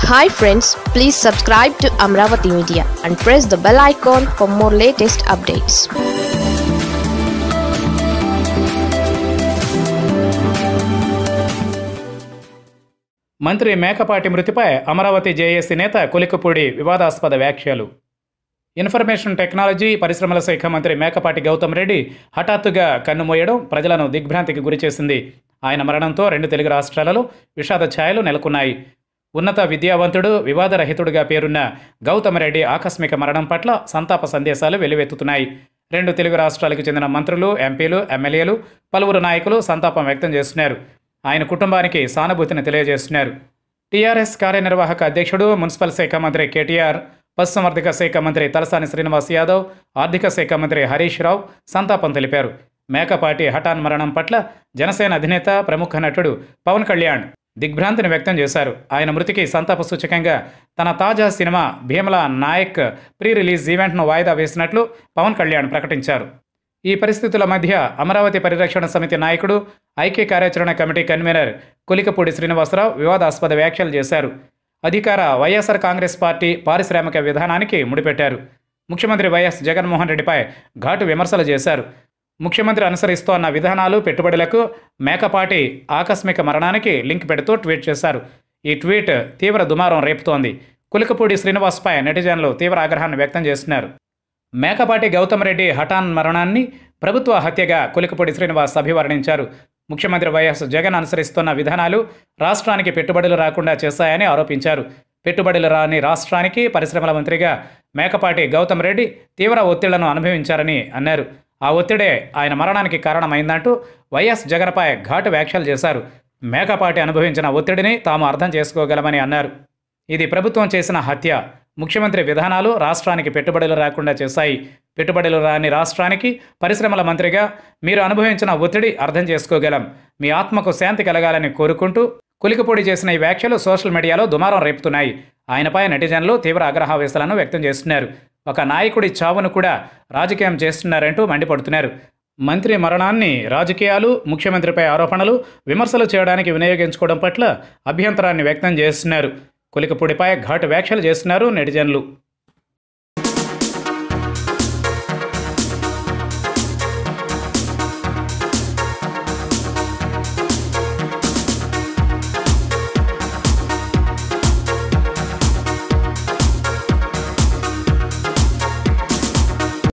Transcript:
hi friends please subscribe to Amaravati media and press the bell icon for more latest updates మంత్రి మేకపాటి మృతిపై Amaravati JAC నేత కొలికపూడి వివాదాస్పద వ్యాఖ్యలు information technology పరిశ్రమల శాఖ మంత్రి మేకపాటి గౌతమ్ రెడ్డి హఠాత్తుగా కన్నుమూయడం ప్రజలను దిగ్భ్రాంతికి గురిచేసింది ఆయన మరణంతో రెండు తెలుగు రాష్ట్రాలలో విషాద ఛాయలు నెలకొన్నాయి ఉన్నత విద్యావంతుడు వివాదరహితుడిగా పేరున్న గౌతమ్ రెడ్డి ఆకస్మిక మరణం పట్ల సంతాప సందేశాలు వెల్లువెత్తుతున్నాయి రెండు తెలుగు రాష్ట్రాలకు చెందిన మంత్రులు ఎంపీలు ఎమ్మెల్యేలు పలువురు నాయకులు సంతాపం వ్యక్తం చేస్తున్నారు ఆయన కుటుంబానికి సానుభూతిని తెలియజేస్తున్నారు టీఆర్ఎస్ కార్యనిర్వాహక అధ్యక్షుడు మున్సిపల్ శాఖ మంత్రి కేటీఆర్ పశుసంవర్ధక శాఖ మంత్రి తలసాని శ్రీనివాస్ యాదవ్ ఆర్థిక శాఖ మంత్రి హరీష్ రావు సంతాపం తెలిపారు మేకపాటి హఠాన్ మరణం పట్ల జనసేన అధినేత ప్రముఖ నటుడు పవన్ కళ్యాణ్ దిగ్భ్రాంతిని వ్యక్తం చేశారు ఆయన మృతికి సంతాప సూచకంగా తన తాజా cinema Bheemla Nayak pre release ఈవెంట్ను వాయిదా వేసినట్లు పవన్ కళ్యాణ్ ప్రకటించారు ఈ పరిస్థితుల మధ్య అమరావతి పరిరక్షణ సమితి నాయకుడు ఐక్య కార్యాచరణ కమిటీ కన్వీనర్ కొలికపూడి శ్రీనివాసరావు వివాదాస్పద వ్యాఖ్యలు చేశారు అధికార వైఎస్ఆర్ కాంగ్రెస్ పార్టీ పారిశ్రామిక విధానానికి ముడిపెట్టారు ముఖ్యమంత్రి వైఎస్ జగన్మోహన్ రెడ్డిపై ఘాటు విమర్శలు చేశారు ముఖ్యమంత్రి అనుసరిస్తోన్న విధానాలు పెట్టుబడులకు మేకపాటి ఆకస్మిక మరణానికి లింక్ పెడుతూ ట్వీట్ చేశారు ఈ ట్వీట్ తీవ్ర దుమారం రేపుతోంది కులికపూడి శ్రీనివాస్పై నెటిజన్లు తీవ్ర ఆగ్రహాన్ని వ్యక్తం చేస్తున్నారు మేకపాటి గౌతమ్ రెడ్డి హఠాన్ మరణాన్ని ప్రభుత్వ హత్యగా కొలికపూడి శ్రీనివాస్ అభివర్ణించారు ముఖ్యమంత్రి వైఎస్ జగన్ అనుసరిస్తున్న విధానాలు రాష్ట్రానికి పెట్టుబడులు రాకుండా చేశాయని ఆరోపించారు పెట్టుబడులు రాని రాష్ట్రానికి పరిశ్రమల మంత్రిగా మేకపాటి గౌతమ్ రెడ్డి తీవ్ర ఒత్తిళ్లను అనుభవించారని అన్నారు ఆ ఒత్తిడే ఆయన మరణానికి కారణమైందంటూ వైఎస్ జగన్పై ఘాటు వ్యాఖ్యలు చేశారు మేకపాటి అనుభవించిన ఒత్తిడిని తాము అర్థం చేసుకోగలమని అన్నారు ఇది ప్రభుత్వం చేసిన హత్య ముఖ్యమంత్రి విధానాలు రాష్ట్రానికి పెట్టుబడులు రాకుండా చేశాయి పెట్టుబడులు రాని రాష్ట్రానికి పరిశ్రమల మంత్రిగా మీరు అనుభవించిన ఒత్తిడి అర్థం చేసుకోగలం మీ ఆత్మకు శాంతి కలగాలని కోరుకుంటూ కులికపొడి చేసిన ఈ వ్యాఖ్యలు సోషల్ మీడియాలో దుమారం రేపుతున్నాయి ఆయనపై నెటిజన్లు తీవ్ర ఆగ్రహావేశాలను వ్యక్తం చేస్తున్నారు ఒక నాయకుడి చావును కూడా రాజకీయం చేస్తున్నారంటూ మండిపడుతున్నారు మంత్రి మరణాన్ని రాజకీయాలు ముఖ్యమంత్రిపై ఆరోపణలు విమర్శలు చేయడానికి వినియోగించుకోవడం పట్ల అభ్యంతరాన్ని వ్యక్తం చేస్తున్నారు కొలికపూడిపై ఘాటు వ్యాఖ్యలు చేస్తున్నారు నెటిజన్లు